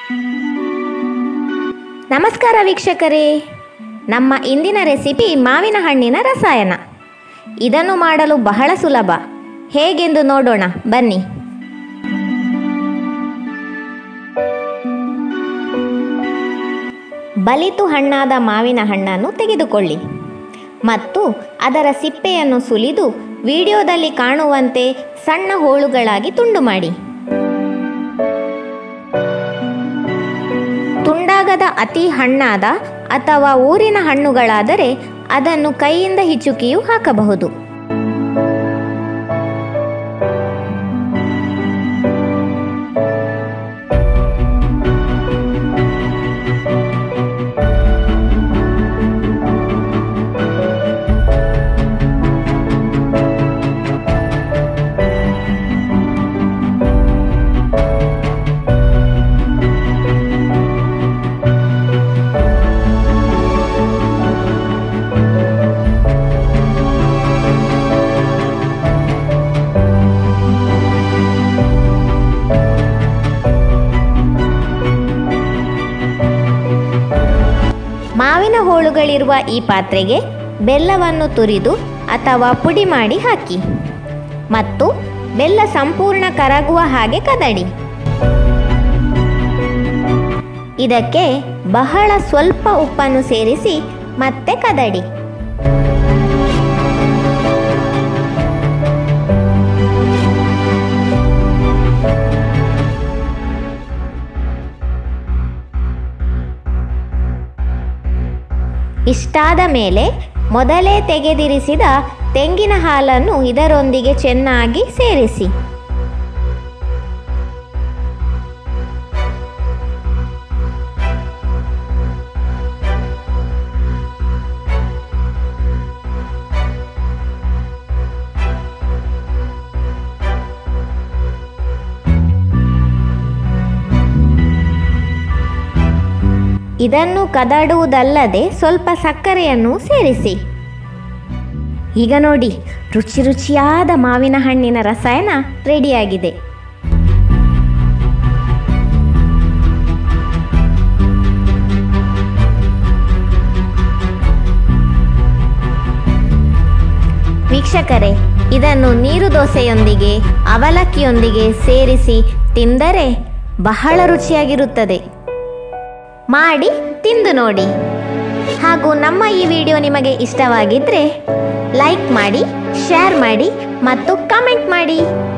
ನಮಸ್ಕಾರ ವೀಕ್ಷಕರೇ ನಮ್ಮ ಇಂದಿನ ರೆಸಿಪಿ ಮಾವಿನ ಹಣ್ಣಿನ ರಸಾಯನ ಇದನ್ನು ಮಾಡಲು ಬಹಳ ಸುಲಭ ಹೇಗೆಂದು ನೋಡೋಣ ಬನ್ನಿ ಬಲಿತು ಹಣ್ಣಾದ ಮಾವಿನ ಹಣ್ಣನ್ನು ತೆಗೆದುಕೊಳ್ಳಿ ಮತ್ತು ಅದರ ಸಿಪ್ಪೆಯನ್ನು ಸುಲಿದು ವಿಡಿಯೋದಲ್ಲಿ ಕಾಣುವಂತೆ ಸಣ್ಣ ಹೋಳುಗಳಾಗಿ ತುಂಡು ಮಾಡಿ ತುಂಡಾಗದ ಅತಿ ಹಣ್ಣಾದ ಅಥವಾ ಊರಿನ ಹಣ್ಣುಗಳಾದರೆ ಅದನ್ನು ಕೈಯಿಂದ ಹಿಚುಕಿಯೂ ಹಾಕಬಹುದು ಮಾವಿನ ಹೋಳುಗಳಿರುವ ಈ ಪಾತ್ರೆಗೆ ಬೆಲ್ಲವನ್ನು ತುರಿದು ಅಥವಾ ಪುಡಿ ಮಾಡಿ ಹಾಕಿ ಮತ್ತು ಬೆಲ್ಲ ಸಂಪೂರ್ಣ ಕರಗುವ ಹಾಗೆ ಕದಡಿ ಇದಕ್ಕೆ ಬಹಳ ಸ್ವಲ್ಪ ಉಪ್ಪನ್ನು ಸೇರಿಸಿ ಮತ್ತೆ ಕದಡಿ ಇಷ್ಟಾದ ಮೇಲೆ ಮೊದಲೇ ತೆಗೆದಿರಿಸಿದ ತೆಂಗಿನ ಹಾಲನ್ನು ಇದರೊಂದಿಗೆ ಚೆನ್ನಾಗಿ ಸೇರಿಸಿ ಇದನ್ನು ಕದಡುವುದಲ್ಲದೆ ಸ್ವಲ್ಪ ಸಕ್ಕರೆಯನ್ನು ಸೇರಿಸಿ ಈಗ ನೋಡಿ ರುಚಿ ರುಚಿಯಾದ ಮಾವಿನ ಹಣ್ಣಿನ ರಸಾಯನ ರೆಡಿಯಾಗಿದೆ ವೀಕ್ಷಕರೇ ಇದನ್ನು ನೀರು ದೋಸೆಯೊಂದಿಗೆ ಅವಲಕ್ಕಿಯೊಂದಿಗೆ ಸೇರಿಸಿ ತಿಂದರೆ ಬಹಳ ರುಚಿಯಾಗಿರುತ್ತದೆ ಮಾಡಿ ತಿಂದು ನೋಡಿ ಹಾಗೂ ನಮ್ಮ ಈ ವಿಡಿಯೋ ನಿಮಗೆ ಇಷ್ಟವಾಗಿದ್ದರೆ ಲೈಕ್ ಮಾಡಿ ಶೇರ್ ಮಾಡಿ ಮತ್ತು ಕಮೆಂಟ್ ಮಾಡಿ